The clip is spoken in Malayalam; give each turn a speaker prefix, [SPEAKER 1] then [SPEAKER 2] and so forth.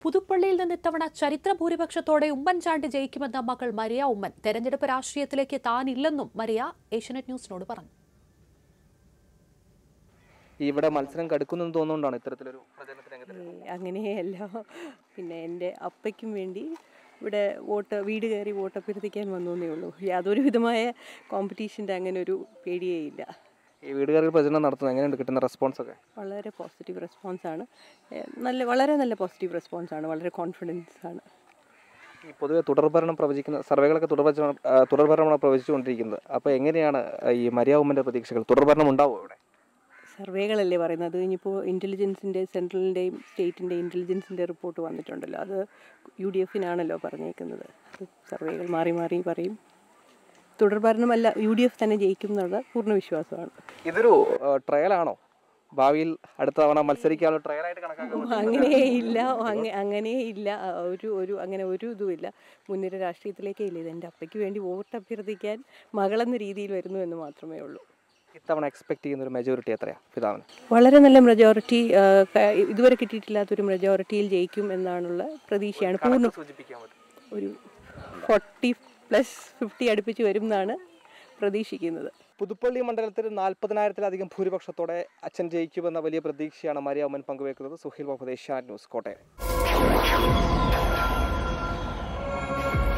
[SPEAKER 1] പുതുപ്പള്ളിയിൽ നിന്ന് ഇത്തവണ ചരിത്ര ഭൂരിപക്ഷത്തോടെ ഉമ്മൻചാണ്ടി ജയിക്കുമെന്ന മകൾ മരിയ ഉമ്മൻ തെരഞ്ഞെടുപ്പ് രാഷ്ട്രീയത്തിലേക്ക് താനില്ലെന്നും മരിയ ഏഷ്യനെറ്റ് ന്യൂസിനോട് പറഞ്ഞു
[SPEAKER 2] ഇവിടെ മത്സരം കടുക്കുന്നെന്ന് തോന്നുകൊണ്ടാണ് ഇത്തരത്തിലൊരു പ്രചരണത്തിന് രംഗത്ത്
[SPEAKER 3] ഏയ് അങ്ങനെയല്ല പിന്നെ എൻ്റെ അപ്പയ്ക്കും വേണ്ടി ഇവിടെ വോട്ട് വീട് കയറി വോട്ട് അഭ്യർത്ഥിക്കാൻ വന്നേ ഉള്ളൂ യാതൊരു വിധമായ കോമ്പറ്റീഷൻ്റെ അങ്ങനെ ഒരു പേടിയേ ഇല്ല
[SPEAKER 2] ഈ വീടുകാരിൽ പ്രചരണം നടത്തുന്നത് എങ്ങനെയുണ്ട് കിട്ടുന്ന റെസ്പോൺസ് ഒക്കെ
[SPEAKER 3] വളരെ പോസിറ്റീവ് റെസ്പോൺസാണ് ഏഹ് നല്ല വളരെ നല്ല പോസിറ്റീവ് റെസ്പോൺസാണ് വളരെ കോൺഫിഡൻസ് ആണ്
[SPEAKER 2] ഈ പൊതുവെ തുടർഭരണം പ്രവചിക്കുന്ന സർവേകളൊക്കെ തുടർഭരണം ആ, തുടർഭരണമാണ് പ്രവചിച്ചുകൊണ്ടിരിക്കുന്നത് അപ്പോൾ എങ്ങനെയാണ് ഈ മരിയ ഉമ്മൻ്റെ പ്രതീക്ഷകൾ തുടർഭരണം ഉണ്ടാവുമോ ഇവിടെ
[SPEAKER 3] സർവേകളല്ലേ പറയുന്നത് ഇനിയിപ്പോൾ ഇൻ്റലിജൻസിൻ്റെ സെൻട്രലിൻ്റെയും സ്റ്റേറ്റിൻ്റെ ഇൻ്റലിജൻസിൻ്റെ റിപ്പോർട്ട് വന്നിട്ടുണ്ടല്ലോ അത് യു ഡി എഫിനാണല്ലോ പറഞ്ഞേക്കുന്നത് അത് സർവേകൾ മാറി മാറി പറയും തുടർഭരണമല്ല യു ഡി എഫ് തന്നെ ജയിക്കും എന്നുള്ള പൂർണ്ണ വിശ്വാസമാണ്
[SPEAKER 2] ഇതൊരു ട്രയലാണോ ഭാവിയിൽ അടുത്ത തവണ മത്സരിക്കാനുള്ള ട്രയലായിട്ട് കണക്കാക്കുന്നത്
[SPEAKER 3] അങ്ങനെ ഇല്ല അങ്ങ അങ്ങനെ ഇല്ല ആ, ഒരു ഒരു അങ്ങനെ ഒരു ഇതുമില്ല മുൻനിര രാഷ്ട്രീയത്തിലേക്കേ ഇല്ല ഇത് എൻ്റെ അപ്പയ്ക്ക് വേണ്ടി വോട്ട് അഭ്യർത്ഥിക്കാൻ മകളെന്ന രീതിയിൽ വരുന്നു എന്ന് മാത്രമേ ഉള്ളൂ
[SPEAKER 2] ഇത്തവണ എക്സ്പെക്ട് ചെയ്യുന്ന ഒരു മെജോറിറ്റി എത്രയാണ് പിതാവിന്
[SPEAKER 3] വളരെ നല്ല മെജോറിറ്റി ഇതുവരെ കിട്ടിയിട്ടില്ലാത്തൊരു മെജോറിറ്റിയിൽ ജയിക്കും എന്നാണുള്ള പ്രതീക്ഷയാണ് പൂർണ്ണ
[SPEAKER 2] സൂചിപ്പിക്കാൻ പറ്റും
[SPEAKER 3] ഒരു ഫോർട്ടി പ്ലസ് ഫിഫ്റ്റി അടുപ്പിച്ച് വരും എന്നാണ് പ്രതീക്ഷിക്കുന്നത്
[SPEAKER 2] പുതുപ്പള്ളി മണ്ഡലത്തിൽ നാൽപ്പതിനായിരത്തിലധികം ഭൂരിപക്ഷത്തോടെ അച്ഛൻ ജയിക്കുമെന്ന വലിയ പ്രതീക്ഷയാണ് മരിയ ഉമ്മൻ പങ്കുവെക്കുന്നത് സുഹീൽ മുഹമ്മദ് ഏഷ്യാനെറ്റ് ന്യൂസ് കോട്ടയം